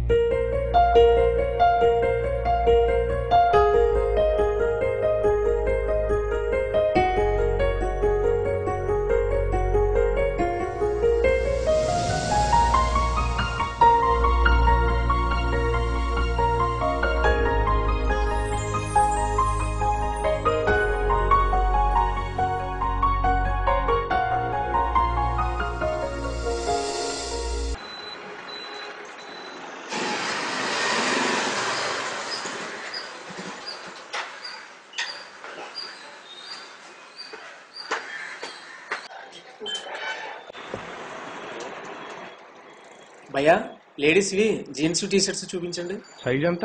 భయ్యా లేడీస్వి jeans T shirts చూపించండి సైజ్ ఎంత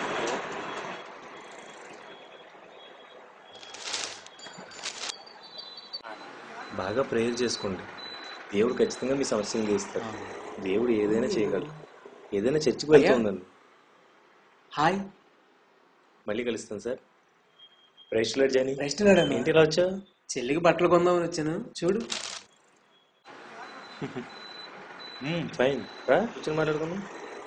బాగా ప్రేయర్ చేసుకోండి దేవుడు ఖచ్చితంగా మీ సమస్యను తీస్తాడు దేవుడు ఏదైనా చేయగలరు ఏదైనా చర్చికి వెళ్తూ ఉందండి హాయ్ మళ్ళీ కలుస్తాను సార్ ప్రైస్లర్ జాని రెస్ట్ లేడన్నా ఏంటి ఇలా వచ్చా చెల్లికి బట్టలు కొందామని వచ్చాను చూడు ఫైన్ రా కూర్చొని మాట్లాడుకుందాం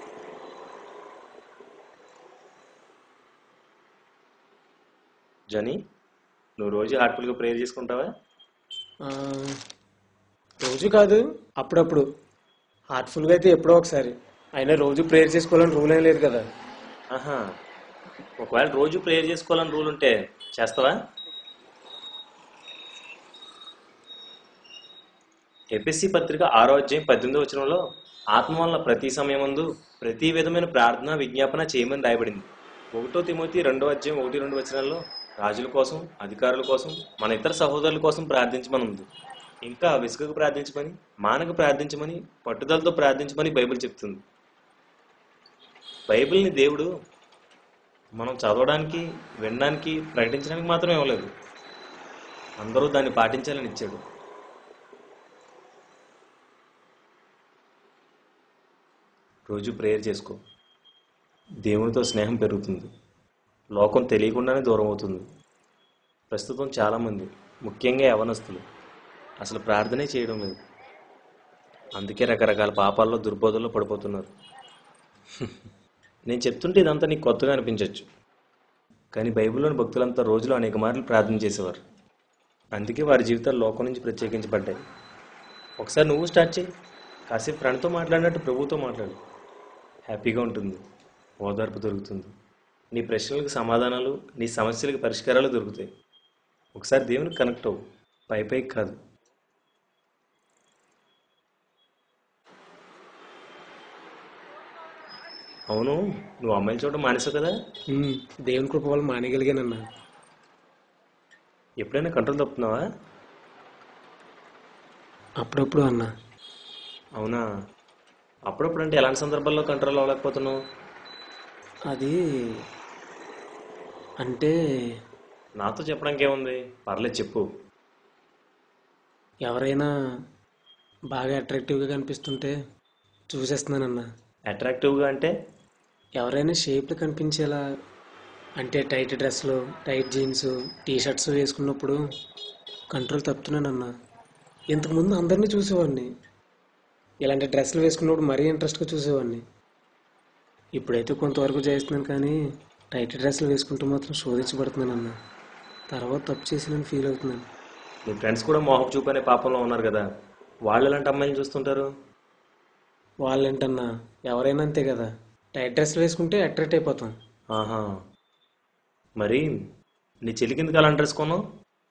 జానీ నువ్వు రోజు హార్ట్ఫుల్గా ప్రేయర్ చేసుకుంటావా ఆ, రోజు కాదు అప్పుడప్పుడు హార్ట్ఫుల్గా అయితే ఎప్పుడో ఒకసారి అయినా రోజు ప్రేయర్ చేసుకోవాలని రూల్ ఏం లేదు కదా ఆహా ఒకవేళ రోజు ప్రేయర్ చేసుకోవాలని రూల్ ఉంటే చేస్తావా ఎపిఎస్సి పత్రిక ఆరో అధ్యాయం పద్దెనిమిదో వచనంలో ఆత్మ వల్ల ప్రతి సమయమందు ప్రతి విధమైన ప్రార్థన విజ్ఞాపన చేయమని రాయబడింది ఒకటో తిమోతి రెండో అధ్యాయం ఒకటి రెండు వచనాల్లో రాజుల కోసం అధికారుల కోసం మన ఇతర సహోదరుల కోసం ప్రార్థించమని ఉంది ఇంకా విసుగకు ప్రార్థించమని మానక ప్రార్థించమని పట్టుదలతో ప్రార్థించమని బైబిల్ చెప్తుంది బైబిల్ని దేవుడు మనం చదవడానికి వినడానికి ప్రకటించడానికి మాత్రం ఇవ్వలేదు అందరూ దాన్ని పాటించాలని ఇచ్చాడు రోజు ప్రేయర్ చేసుకో దేవునితో స్నేహం పెరుగుతుంది లోకం తెలియకుండానే దూరం అవుతుంది ప్రస్తుతం చాలామంది ముఖ్యంగా యవనస్తులు అసలు ప్రార్థనే చేయడం లేదు అందుకే రకరకాల పాపాల్లో దుర్బోధల్లో పడిపోతున్నారు నేను చెప్తుంటే ఇదంతా నీకు కొత్తగా అనిపించవచ్చు కానీ బైబిల్లోని భక్తులంతా రోజులో అనేక మార్లు ప్రార్థన చేసేవారు అందుకే వారి జీవితాలు లోకం నుంచి ప్రత్యేకించబడ్డాయి ఒకసారి నువ్వు స్టార్ట్ చేయి కాసేపు ఫ్రెండ్తో మాట్లాడినట్టు ప్రభుతో మాట్లాడు హ్యాపీగా ఉంటుంది ఓదార్పు దొరుకుతుంది నీ ప్రశ్నలకు సమాధానాలు నీ సమస్యలకు పరిష్కారాలు దొరుకుతాయి ఒకసారి దేవునికి కనెక్ట్ అవ్వు పై పైకి కాదు అవును నువ్వు అమ్మాయిలు చూడడం మానేసావు కదా ఉమ్, దేవుని కృప వల్ల మానేయగలిగానన్నా ఎప్పుడైనా కంట్రోల్ తప్పుతున్నావా అప్పుడప్పుడు అన్నా అవునా అప్పుడప్పుడు అంటే ఎలాంటి సందర్భాల్లో కంట్రోల్ అవ్వలేకపోతున్నావు అది అంటే నాతో చెప్పడానికి ఏముంది పర్లేదు చెప్పు ఎవరైనా బాగా అట్రాక్టివ్గా కనిపిస్తుంటే చూసేస్తున్నానన్నా అట్రాక్టివ్గా అంటే ఎవరైనా షేప్లు కనిపించేలా అంటే టైట్ డ్రెస్లు టైట్ జీన్స్ టీ షర్ట్స్ వేసుకున్నప్పుడు కంట్రోల్ తప్పుతున్నానన్నా ఇంతకుముందు అందరినీ చూసేవాడిని ఇలాంటి డ్రెస్సులు వేసుకున్నప్పుడు మరీ ఇంట్రెస్ట్గా చూసేవాడిని ఇప్పుడైతే కొంతవరకు చేస్తున్నాను కానీ టైట్ డ్రెస్సులు వేసుకుంటూ మాత్రం శోధించబడుతున్నానన్న తర్వాత తప్పు చేసినని ఫీల్ అవుతున్నాను నీ ఫ్రెండ్స్ కూడా మోహపు చూపు అనే పాపంలో ఉన్నారు కదా వాళ్ళు ఎలాంటి అమ్మాయిలు చూస్తుంటారు వాళ్ళేంటన్నా ఎవరైనా అంతే కదా టైట్ డ్రెస్సులు వేసుకుంటే అట్రాక్ట్ అయిపోతాం ఆహా మరి నీ చెల్లి కిందకి అలా డ్రెస్ కొన్నావు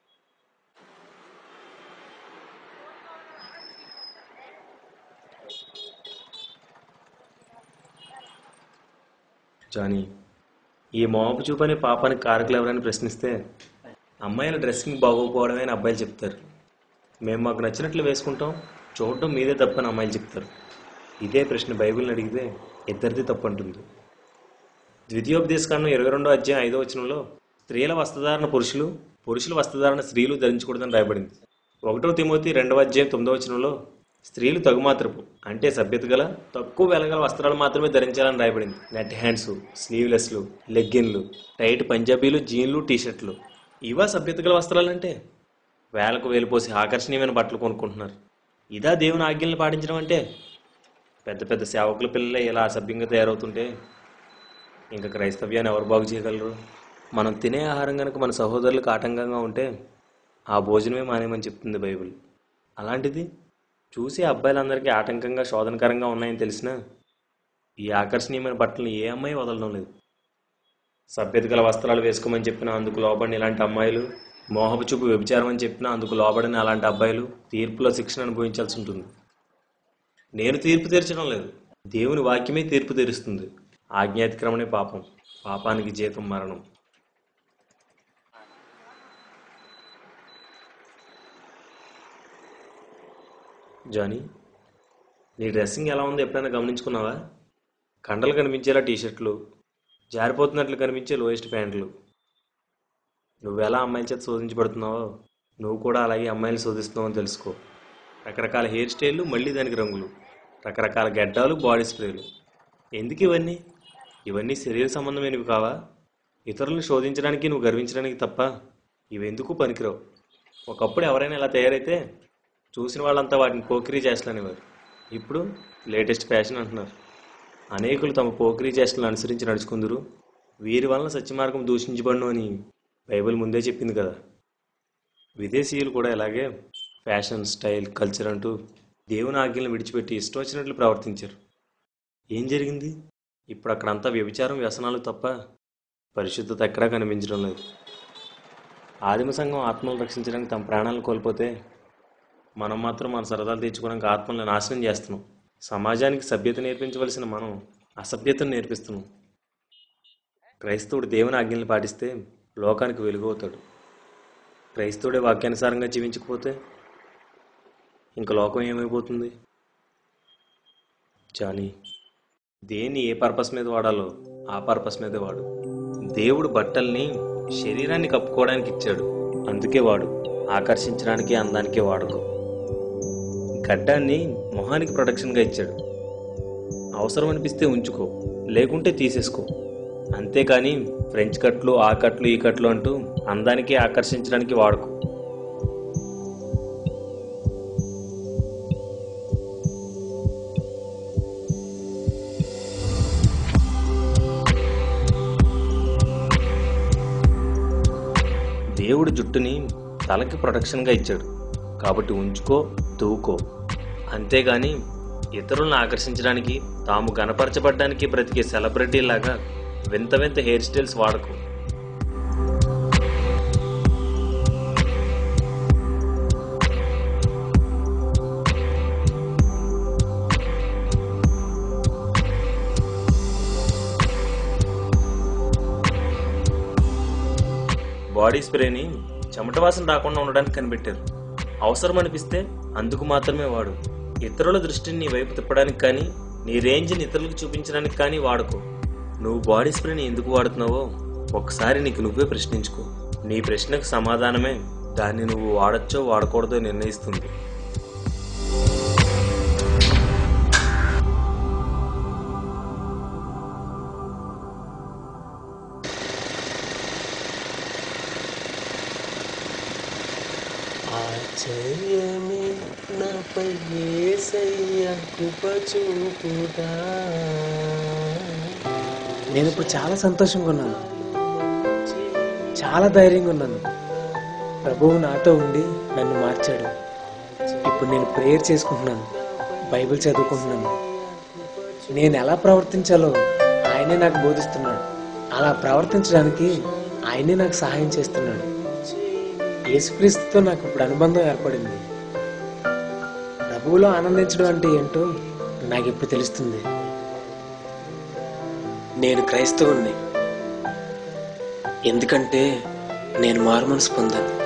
జానీ ఈ మోహపు చూపు అనే పాపానికి కారకులు ఎవరైనా ప్రశ్నిస్తే అమ్మాయిల డ్రెస్సింగ్ బాగోకపోవడమే అని అబ్బాయిలు చెప్తారు మేము మాకు నచ్చినట్లు వేసుకుంటాం చూడటం మీదే తప్పని అమ్మాయిలు చెప్తారు ఇదే ప్రశ్న బైబిల్ని అడిగితే ఇద్దరిది తప్పు అంటుంది ద్వితీయోపదేశకాండం ఇరవై రెండో అధ్యాయం ఐదో వచనంలో స్త్రీల వస్త్రధారణ పురుషులు పురుషుల వస్త్రధారణ స్త్రీలు ధరించకూడదని రాయబడింది ఒకటో తిమోతి రెండవ అధ్యాయం తొమ్మిదో వచనంలో స్త్రీలు తగుమాత్రపు అంటే సభ్యత గల తక్కువ వెలగల వస్త్రాలు మాత్రమే ధరించాలని రాయబడింది నెట్ హ్యాండ్స్ స్లీవ్లెస్లు లెగ్గిన్లు టైట్ పంజాబీలు జీన్లు టీషర్ట్లు ఇవా సభ్యత గల వస్త్రాలంటే వేలకు వేలు పోసి ఆకర్షణీయమైన బట్టలు కొనుక్కుంటున్నారు ఇదా దేవుని ఆజ్ఞల్ని పాటించడం అంటే పెద్ద పెద్ద సేవకుల పిల్లలే ఇలా అసభ్యంగా తయారవుతుంటే ఇంకా క్రైస్తవ్యాన్ని ఎవరు బాగు చేయగలరు మనం తినే ఆహారం కనుక మన సహోదరులకు ఆటంకంగా ఉంటే ఆ భోజనమే మానేమని చెప్తుంది బైబిల్ అలాంటిది చూసి అబ్బాయిలందరికీ ఆటంకంగా శోధనకరంగా ఉన్నాయని తెలిసినా ఈ ఆకర్షణీయమైన బట్టలను ఏ అమ్మాయి వదలడం లేదు సభ్యత గల వస్త్రాలు వేసుకోమని చెప్పినా అందుకు లోబడిన ఇలాంటి అమ్మాయిలు మోహపు చూపు వ్యభిచారం అని చెప్పినా అందుకు లోబడిన అలాంటి అబ్బాయిలు తీర్పులో శిక్షణ అనుభవించాల్సి ఉంటుంది నేను తీర్పు తీర్చడం లేదు దేవుని వాక్యమే తీర్పు తీరుస్తుంది ఆజ్ఞాతిక్రమణే పాపం పాపానికి జీతం మరణం జానీ నీ డ్రెస్సింగ్ ఎలా ఉందో ఎప్పుడైనా గమనించుకున్నావా కండలు కనిపించేలా టీషర్ట్లు జారిపోతున్నట్లు కనిపించే లోయెస్ట్ ప్యాంట్లు నువ్వెలా అమ్మాయిల చేత శోధించబడుతున్నావో నువ్వు కూడా అలాగే అమ్మాయిలు శోధిస్తున్నావు అని తెలుసుకో రకరకాల హెయిర్ స్టైళ్ళు మళ్ళీ దానికి రంగులు రకరకాల గడ్డాలు బాడీ స్ప్రేలు ఎందుకు ఇవన్నీ ఇవన్నీ శరీర సంబంధమైనవి కావా ఇతరులను శోధించడానికి నువ్వు గర్వించడానికి తప్ప ఇవెందుకు పనికిరావు ఒకప్పుడు ఎవరైనా ఇలా తయారైతే చూసిన వాళ్ళంతా వాటిని పోకిరీ చేస్తలనేవారు ఇప్పుడు లేటెస్ట్ ఫ్యాషన్ అంటున్నారు అనేకులు తమ పోకిరీ చేష్టలను అనుసరించి నడుచుకుందరు వీరి వలన సత్యమార్గం దూషించబడును అని బైబిల్ ముందే చెప్పింది కదా విదేశీయులు కూడా ఇలాగే ఫ్యాషన్ స్టైల్ కల్చర్ అంటూ దేవుని ఆజ్ఞలను విడిచిపెట్టి ఇష్టం వచ్చినట్లు ప్రవర్తించారు ఏం జరిగింది ఇప్పుడు అక్కడంతా వ్యభిచారం వ్యసనాలు తప్ప పరిశుద్ధత ఎక్కడా కనిపించడం లేదు ఆదిమ సంఘం ఆత్మలు రక్షించడానికి తమ ప్రాణాలను కోల్పోతే మనం మాత్రం మన సరదాలు తీర్చుకోవడానికి ఆత్మలను నాశనం చేస్తున్నాం సమాజానికి సభ్యత నేర్పించవలసిన మనం అసభ్యతను నేర్పిస్తున్నాం క్రైస్తవుడు దేవుని ఆజ్ఞల్ని పాటిస్తే లోకానికి వెలుగు అవుతాడు క్రైస్తవుడే వాక్యానుసారంగా జీవించకపోతే ఇంక లోకం ఏమైపోతుంది జానీ దేన్ని ఏ పర్పస్ మీద వాడాలో ఆ పర్పస్ మీదే వాడు దేవుడు బట్టల్ని శరీరాన్ని కప్పుకోవడానికి ఇచ్చాడు అందుకే వాడు ఆకర్షించడానికి అందానికి వాడుకో గడ్డాన్ని మొహానికి ప్రొటెక్షన్గా ఇచ్చాడు అవసరం అనిపిస్తే ఉంచుకో లేకుంటే తీసేసుకో అంతేకాని ఫ్రెంచ్ కట్లు ఆ కట్లు ఈ కట్లు అంటూ అందానికి ఆకర్షించడానికి వాడుకో దేవుడు జుట్టుని తలకి ప్రొటెక్షన్గా ఇచ్చాడు కాబట్టి ఉంచుకో దూకో అంతేగాని ఇతరులను ఆకర్షించడానికి తాము గనపరచబడ్డానికి బ్రతికే సెలబ్రిటీ లాగా వింత వింత హెయిర్ స్టైల్స్ వాడకు బాడీ స్ప్రేని చెమట వాసన రాకుండా ఉండడానికి కనిపెట్టారు అవసరం అనిపిస్తే అందుకు మాత్రమే వాడు ఇతరుల దృష్టిని నీ వైపు తిప్పడానికి కానీ నీ రేంజ్ని ఇతరులకు చూపించడానికి కానీ వాడుకో నువ్వు బాడీ స్ప్రేని ఎందుకు వాడుతున్నావో ఒకసారి నీకు నువ్వే ప్రశ్నించుకో నీ ప్రశ్నకు సమాధానమే దాన్ని నువ్వు వాడచ్చో వాడకూడదో నిర్ణయిస్తుంది ఆశ్చర్యమే నాపై యేసయ్య కృప చూపుదా నేను ఇప్పుడు చాలా సంతోషంగా ఉన్నాను చాలా ధైర్యంగా ఉన్నాను ప్రభువు నాతో ఉండి నన్ను మార్చాడు ఇప్పుడు నేను ప్రేయర్ చేసుకుంటున్నాను బైబిల్ చదువుకుంటున్నాను నేను ఎలా ప్రవర్తించాలో ఆయనే నాకు బోధిస్తున్నాడు అలా ప్రవర్తించడానికి ఆయనే నాకు సహాయం చేస్తున్నాడు యేసుక్రీస్తుతో నాకు ఇప్పుడు అనుబంధం ఏర్పడింది ప్రభువులో ఆనందించడం అంటే ఏంటో నాకు ఇప్పుడు తెలుస్తుంది నేను క్రైస్తవుణ్ణి ఎందుకంటే నేను మారుమనసు పొందాను